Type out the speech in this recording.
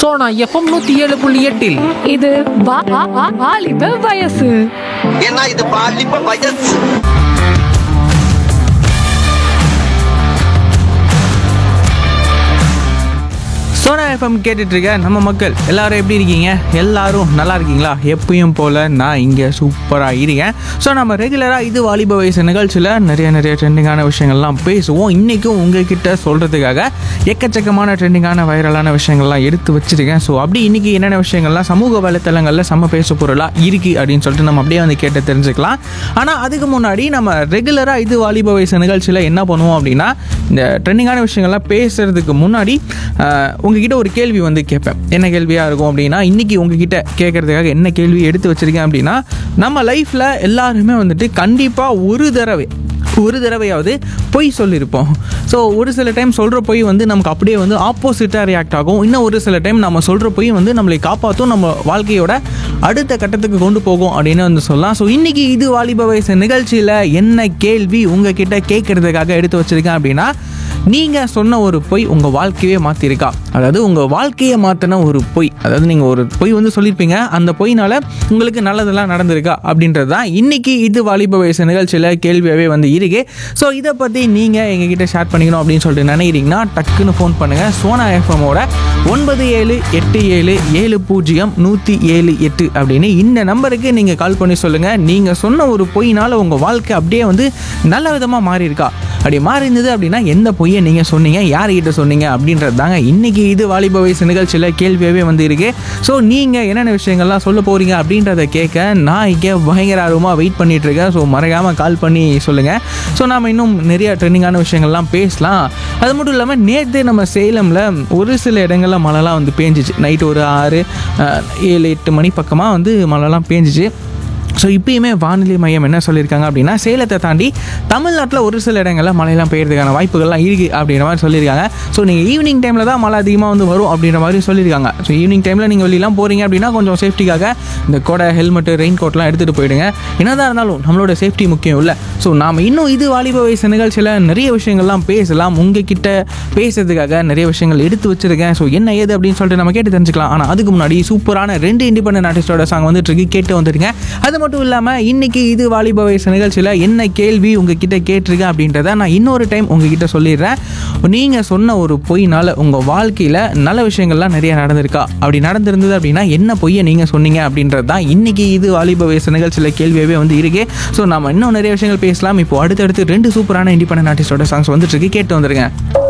Sona FM நூத்தி ஏழு புள்ளி எட்டில் இது வா- வா- வா- வாலிப வயசு ஏன்னா இது பாலிப்ப வயசு சோனா எஃப்எம் கேட்டுட்டு இருக்க நம்ம மக்கள் எல்லாரும் எப்படி இருக்கீங்க எல்லாரும் நல்லா இருக்கீங்களா எப்பயும் போல் நான் இங்கே சூப்பராக இருக்கேன் ஸோ நம்ம ரெகுலராக இது வாலிப வயசு நிகழ்ச்சியில் நிறைய நிறைய ட்ரெண்டிங்கான விஷயங்கள்லாம் பேசுவோம் இன்றைக்கும் உங்ககிட்ட சொல்கிறதுக்காக எக்கச்சக்கமான ட்ரெண்டிங்கான வைரலான விஷயங்கள்லாம் எடுத்து வச்சிருக்கேன் ஸோ அப்படி இன்றைக்கி என்னென்ன விஷயங்கள்லாம் சமூக வலைத்தளங்களில் செம்ம பேசு பொருளாக இருக்குது அப்படின்னு சொல்லிட்டு நம்ம அப்படியே வந்து கேட்டு தெரிஞ்சுக்கலாம் ஆனால் அதுக்கு முன்னாடி நம்ம ரெகுலராக இது வாலிப வயசு நிகழ்ச்சியில் என்ன பண்ணுவோம் அப்படின்னா இந்த ட்ரெண்டிங்கான விஷயங்கள்லாம் பேசுறதுக்கு முன்னாடி ஆஹ், உங்ககிட்ட ஒரு கேள்வி வந்து கேட்பேன் என்ன கேள்வியாக இருக்கும் அப்படின்னா இன்றைக்கி உங்ககிட்ட கேட்குறதுக்காக என்ன கேள்வி எடுத்து வச்சிருக்கேன் அப்படின்னா நம்ம லைஃப்பில் எல்லாருமே வந்துட்டு கண்டிப்பாக ஒரு தடவை ஒரு தடவையாவது பொய் சொல்லியிருப்போம் ஸோ ஒரு சில டைம் சொல்கிற பொய் வந்து நமக்கு அப்படியே வந்து ஆப்போசிட்டாக ரியாக்ட் ஆகும் இன்னும் ஒரு சில டைம் நம்ம சொல்கிற பொய் வந்து நம்மளை காப்பாற்றும் நம்ம வாழ்க்கையோட அடுத்த கட்டத்துக்கு கொண்டு போகும் அப்படின்னு வந்து சொல்லலாம் ஸோ இன்றைக்கி இது வாலிப வயசு நிகழ்ச்சியில் என்ன கேள்வி உங்ககிட்ட கேட்குறதுக்காக எடுத்து வச்சுருக்கேன் அப்படின்னா நீங்கள் சொன்ன ஒரு பொய் உங்கள் வாழ்க்கையே மாற்றிருக்கா அதாவது உங்கள் வாழ்க்கையை மாற்றின ஒரு பொய் அதாவது நீங்கள் ஒரு பொய் வந்து சொல்லியிருப்பீங்க அந்த பொய்னால உங்களுக்கு நல்லதெல்லாம் நடந்திருக்கா அப்படின்றது தான் இன்றைக்கி இது வாலிப வயசு நிகழ்ச்சியில் கேள்வியாகவே வந்து இருக்கு ஸோ இதை பற்றி நீங்கள் எங்ககிட்ட ஷேர் பண்ணிக்கணும் அப்படின்னு சொல்லிட்டு நினைக்கிறீங்கன்னா டக்குன்னு ஃபோன் பண்ணுங்கள் சோனா எஃப்எம்மோட ஒன்பது ஏழு எட்டு ஏழு ஏழு பூஜ்ஜியம் நூற்றி ஏழு எட்டு அப்படின்னு இந்த நம்பருக்கு நீங்கள் கால் பண்ணி சொல்லுங்கள் நீங்கள் சொன்ன ஒரு பொய்னால உங்கள் வாழ்க்கை அப்படியே வந்து நல்ல விதமாக மாறி இருக்கா அப்படி மாறி இருந்தது அப்படின்னா எந்த பொய்யை நீங்கள் சொன்னீங்க யார்கிட்ட சொன்னீங்க அப்படின்றது தாங்க இன்றைக்கி இது வாலிப வயசு நிகழ்ச்சியில் கேள்வியாகவே வந்து இருக்கு ஸோ நீங்கள் என்னென்ன விஷயங்கள்லாம் சொல்ல போகிறீங்க அப்படின்றத கேட்க நான் இங்கே பயங்கர ஆர்வமாக வெயிட் பண்ணிட்டு இருக்கேன் ஸோ மறக்காமல் கால் பண்ணி சொல்லுங்கள் ஸோ நாம் இன்னும் நிறைய ட்ரெண்டிங்கான விஷயங்கள்லாம் பேசலாம் அது மட்டும் இல்லாமல் நேற்று நம்ம சேலமில் ஒரு சில இடங்களில் மழைலாம் வந்து பேஞ்சிச்சு நைட்டு ஒரு ஆறு அஹ், ஏழு எட்டு மணி பக்கமாக வந்து மழைலாம் பேஞ்சிச்சு ஸோ இப்பயுமே வானிலை மையம் என்ன சொல்லியிருக்காங்க அப்படின்னா சேலத்தை தாண்டி தமிழ்நாட்டில் ஒரு சில இடங்களில் மழையெல்லாம் பெய்யறதுக்கான வாய்ப்புகள்லாம் இருக்குது அப்படின்ற மாதிரி சொல்லியிருக்காங்க ஸோ நீங்கள் ஈவினிங் டைமில் தான் மழை அதிகமாக வந்து வரும் அப்படின்ற மாதிரி சொல்லியிருக்காங்க ஸோ ஈவினிங் டைமில் நீங்கள் வெளியெல்லாம் போகிறீங்க அப்படின்னா கொஞ்சம் சேஃப்டிக்காக இந்த கொடை ஹெல்மெட்டு ரெயின் கோட்லாம் எடுத்துகிட்டு போயிடுங்க என்னதான் இருந்தாலும் நம்மளோட சேஃப்டி முக்கியம் இல்லை ஸோ நாம் இன்னும் இது வாலிப வயசு நிகழ்ச்சியில் நிறைய விஷயங்கள்லாம் பேசலாம் உங்ககிட்ட பேசுறதுக்காக நிறைய விஷயங்கள் எடுத்து வச்சிருக்கேன் ஸோ என்ன ஏது அப்படின்னு சொல்லிட்டு நம்ம கேட்டு தெரிஞ்சுக்கலாம் ஆனால் அதுக்கு முன்னாடி சூப்பரான ரெண்டு இண்டிபெண்டன்ட் ஆர்டிஸ்டோட சாங் வந்துட்டு இருக்கு கேட்டு வந்துருங்க அது மட்டும் இல்லாமல் இன்னைக்கு இது வாலிப வயசு நிகழ்ச்சியில் என்ன கேள்வி உங்ககிட்ட கேட்டிருக்கேன் அப்படின்றத நான் இன்னொரு டைம் உங்ககிட்ட சொல்லிடுறேன் நீங்கள் சொன்ன ஒரு பொய்னால உங்கள் வாழ்க்கையில் நல்ல விஷயங்கள்லாம் நிறைய நடந்திருக்கா அப்படி நடந்திருந்தது அப்படின்னா என்ன பொய்யை நீங்கள் சொன்னீங்க அப்படின்றது தான் இன்னைக்கு இது வாலிப வயசு நிகழ்ச்சியில் கேள்வியாகவே வந்து இருக்கு ஸோ நம்ம இன்னும் நிறைய விஷயங்கள் பேசலாம் இப்போ அடுத்தடுத்து ரெண்டு சூப்பரான இண்டிபெண்டன்ட் ஆர்டிஸ்டோட சாங்ஸ் வந்துட்டு இருக்கு கேட்டு வந்துருங்க